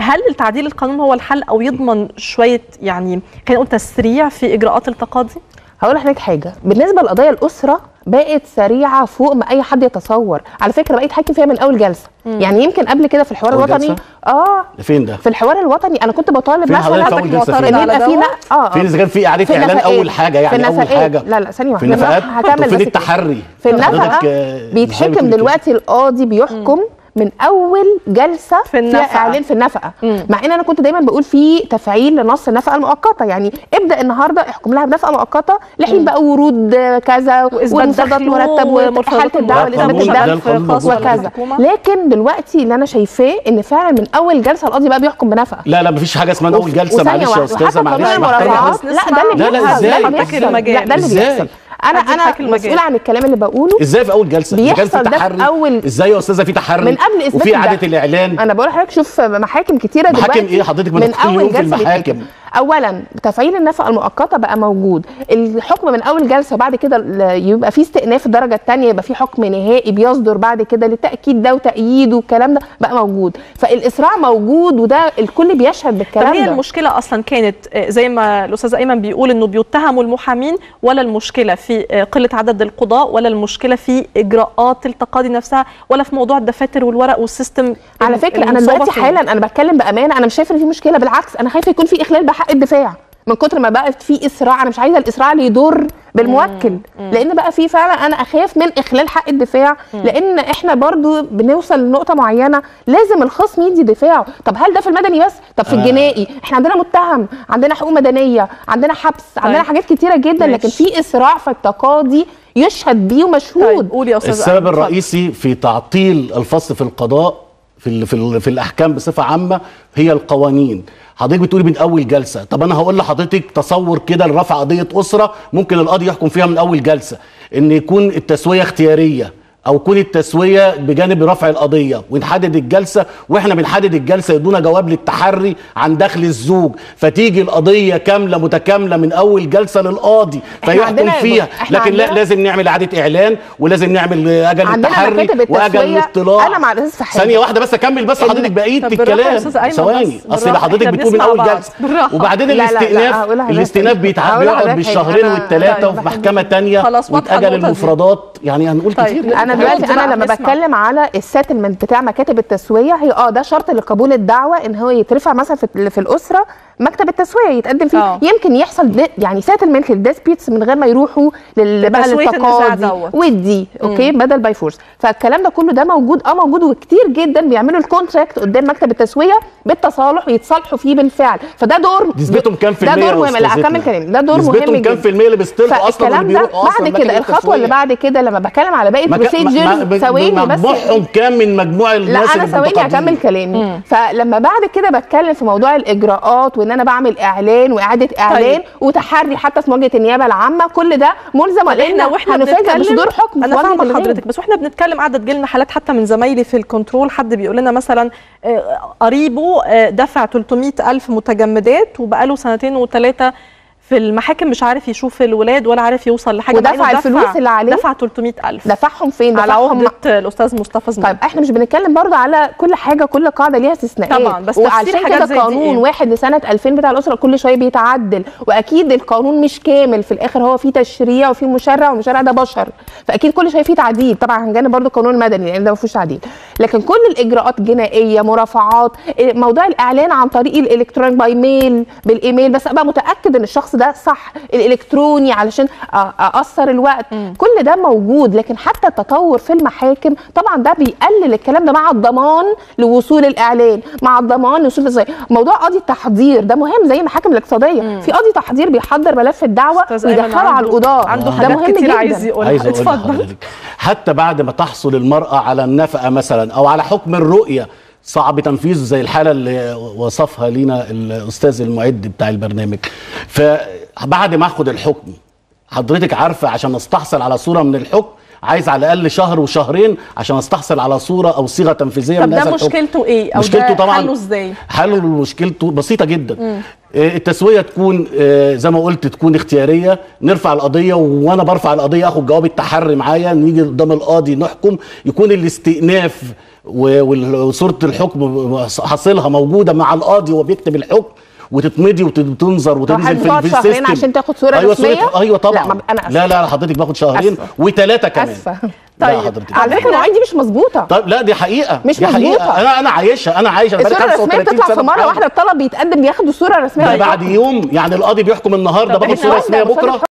هل تعديل القانون هو الحل او يضمن شويه يعني خلينا نقول تسريع في اجراءات التقاضي هقول لحضرتك حاجه بالنسبه لقضايا الاسره بقت سريعه فوق ما اي حد يتصور على فكره بقيت حاكم فيها من اول جلسه مم. يعني يمكن قبل كده في الحوار أول الوطني جلسة؟ اه فين ده؟ في الحوار الوطني انا كنت بطالب فين حضرتك مثلا في أول جلسة ان فين؟ يبقى في لا اه فين اذا كان في اعاده في اعلان النفقات. اول حاجه يعني في اول النفقات. حاجه لا لا ثانيه في واحده النفقات هكمل طب فين بس كده. التحري في حضرتك، النفقه آه، إزاي بيتحكم بتقول كده؟ دلوقتي القاضي بيحكم من اول جلسه في فيها النفقة. اعلان في النفقه مع ان انا كنت دايما بقول في تفعيل لنص النفقه المؤقته يعني ابدا النهارده احكم لها بنفقه مؤقته لحين بقى ورود كذا وإثبات ومفردات دخله مرتب ومرتبط وحاله الدعوه ده لاثبات القانون- ده الدخل القانون خاص موجود. ولا وكذا الحكومة؟ لكن دلوقتي اللي انا شايفاه ان فعلا من اول جلسه القاضي بقى بيحكم بنفقه لا لا مفيش حاجه اسمها اول جلسه وثانية معلش يا واحدة. استاذه وحتى معلش قانون مع احترامي المرافعات بس. لا ده اللي لا، لا، بيحصل إزاي؟ ده اللي حضرتك بيحصل المجال. لا ده اللي إزاي؟ بيحصل انا أدي انا حضرتك المجال. مسؤوله عن الكلام اللي بقوله ازاي في اول جلسه إذا كان بيحصل في ده في تحري أول- ازاي يا استاذه في تحري من قبل اثبات وفي اعاده الدخل. الاعلان انا بقول لحضرتك شوف محاكم كتيره محاكم دلوقتي إيه حضرتك؟ ما من أنت كل اول يوم في جلسه المحاكم. بيتحكم. اولا تفعيل النفقه المؤقته بقى موجود الحكم من اول جلسه وبعد كده ال- يبقى في استئناف الدرجه الثانيه يبقى في حكم نهائي بيصدر بعد كده للتاكيد ده وتأييد والكلام ده بقى موجود فالاسراع موجود وده الكل بيشهد طب بالكلام هي ده المشكله اصلا كانت آه، زي ما الاستاذ ايمن بيقول انه بيتهموا المحامين ولا المشكله في آه، قله عدد القضاء ولا المشكله في اجراءات التقاضي نفسها ولا في موضوع الدفاتر والورق والسيستم على فكره انا المصابة دلوقتي فيه؟ حالا انا بتكلم بامانه انا مش شايفه ان في مشكله بالعكس انا خايفه يكون في اخلال بحق الدفاع من كتر ما بقى في اسراع انا مش عايزه الاسراع اللي يضر بالموكل لان بقى في فعلا انا اخاف من اخلال حق الدفاع لان احنا برضو بنوصل لنقطه معينه لازم الخصم يدي دفاعه طب هل ده في المدني بس طب في آه. الجنائي احنا عندنا متهم عندنا حقوق مدنيه عندنا حبس عندنا حاجات كتيره جدا لكن ماشي. في اسراع في التقاضي يشهد بيه ومشهود طيب قول يا استاذ السبب أيمن، اتفضل. الرئيسي في تعطيل الفصل في القضاء في ال في, ال في الاحكام بصفه عامه هي القوانين حضرتك بتقولي من اول جلسه طب انا هقول لحضرتك تصور كده لرفع قضيه اسره ممكن القاضي يحكم فيها من اول جلسه ان يكون التسويه اختياريه او يكون التسويه بجانب رفع القضيه ونحدد الجلسه واحنا بنحدد الجلسه يدونا جواب للتحري عن دخل الزوج فتيجي القضيه كامله متكامله من اول جلسه للقاضي إحنا فيحكم عندنا- فيها إحنا لكن لا عندنا- لازم نعمل اعاده اعلان ولازم نعمل اجل عندنا التحري مكاتب واجل التسوية. الاطلاع أنا مع الأساس في حاجة. ثانيه واحده بس اكمل بس إن- حضرتك بقيه طب بالراحة يا الكلام أستاذ أيمن ثواني بس، اصل بالراحة. حضرتك إحنا بتقول من بنسمع اول بعض. جلسه بالراحة. وبعدين لا، لا، لا، الاستئناف هقولها لحضرتك. الاستئناف بيتع- هقولها بيقعد لحضرتك بالشهرين أنا- والثلاثه طيب، وفي بحب- محكمه تانية خلاص، واضحة واتاجل النقطة دي. المفردات يعني هنقول طيب، كتير لا، انا نرد دلوقتي بقى، انا لما نسمع. بتكلم على السيتلمنت بتاع مكاتب التسويه هي اه ده شرط لقبول الدعوه ان هو يترفع مثلا في, في الاسره مكتب التسويه يتقدم فيه آه. يمكن يحصل دي يعني سيتلمنت للديسبيتس من غير ما يروحوا لل بقى لتسوية النزاع للتقاضي دوت. ودي اوكي بدل باي فورس فالكلام ده كله ده موجود اه موجود وكتير جدا بيعملوا الكونتراكت قدام مكتب التسويه بالتصالح ويتصالحوا فيه بالفعل فده دور نسبتهم كام في ده المية دور يا مهم لا أستاذتنا؟ اكمل كلامي ده دور مهم نسبتهم جدا كام في المية اللي بيصطلحوا اصلا واللي فالكلام ده بيروحوا اصلا بعد مكاتب كده الخطوه اللي التسوية؟ بعد كده لما بتكلم على باقي مكا- البروسيجرز ب- ب- ثواني بس مجموعهم كام من مجموع لا الناس انا ثواني المنتقدين؟ اكمل كلامي فلما بعد كده بتكلم في موضوع الاجراءات وان انا بعمل اعلان واعاده اعلان وتحري حتى في مواجهه النيابه العامه كل ده ملزم طب احنا واحنا هنفاجئ بنتكلم بصدور حكم انا في وجه فاهمه الغير. حضرتك بس واحنا بنتكلم عدد جيلنا حالات حتى من زمايلي في الكنترول حد بيقول لنا مثلا آه، قريبه آه، دفع 300 الف متجمدات وبقاله سنتين وثلاثه في المحاكم مش عارف يشوف الولاد ولا عارف يوصل لحاجه مع ودفع إنه الفلوس اللي عليه؟ دفع 300 الف دفعهم فين على دفعهم عهده الاستاذ مصطفى زميل طيب احنا مش بنتكلم برضه على كل حاجه كل قاعده ليها استثناءات طبعاً، بس تفسير وعشان حاجات كده زي دي قانون إيه؟ واحد لسنه 2000 بتاع الاسره كل شويه بيتعدل واكيد القانون مش كامل في الاخر هو فيه تشريع وفيه مشرع والمشرع ده بشر فاكيد كل شويه فيه تعديل طبعا هنجانب برضه القانون المدني لان ده ما فيهوش تعديل لكن كل الاجراءات جنائيه مرافعات موضوع الاعلان عن طريق الالكترونيك باي ميل بالايميل بس ابقى متاكد ان الشخص ده صح الالكتروني علشان أ- اقصر الوقت كل ده موجود لكن حتى التطور في المحاكم طبعا ده بيقلل الكلام ده مع الضمان لوصول الاعلان مع الضمان لوصول ازاي موضوع قاضي التحضير ده مهم زي المحاكم الاقتصاديه في قاضي تحضير بيحضر ملف الدعوه أستاذ أيمن ويدخله على عنده- القضاه عنده ده حاجات مهم كتير جدا عايز يقولها عايز اقول اتفضل لحضرتك حتى بعد ما تحصل المراه على النفقه مثلا او على حكم الرؤيه صعب تنفيذه زي الحاله اللي وصفها لينا الاستاذ المعد بتاع البرنامج فبعد ما اخد الحكم حضرتك عارفه عشان استحصل على صوره من الحكم عايز على الاقل شهر وشهرين عشان استحصل على صوره او صيغه تنفيذيه طب من ده هذا الحكم. مشكلته ايه او مشكلته ده طبعا حله ازاي حله مشكلته بسيطه جدا آه، التسويه تكون آه، زي ما قلت تكون اختياريه نرفع القضيه وانا برفع القضيه اخد جواب التحري معايا نيجي قدام القاضي نحكم يكون الاستئناف و- وال- وصوره الحكم حاصلها موجوده مع القاضي وهو بيكتب الحكم وتتمضي وتنظر وتنزل في, هتقعد في شهرين السيستم عشان تاخد صورة ايوه رسمية؟ صورة ايوه طبعا لا، ما- أنا آسفة. لا لا حضرتك باخد شهرين آسفة. وثلاثه كمان اسفه لا طيب. حضرتك على فكره المواعيد دي مش مظبوطه طيب لا دي حقيقه مش دي حقيقه مظبوطة. انا انا عايشها انا عايشها بقالي الصوره الرسميه 35 بتطلع سنة في مره بحاول. واحده الطلب بيتقدم بياخدوا صوره رسميه ده بالحكم. بعد يوم يعني القاضي بيحكم النهارده طب باخد إحنا صوره واحدة رسميه بصدق بكره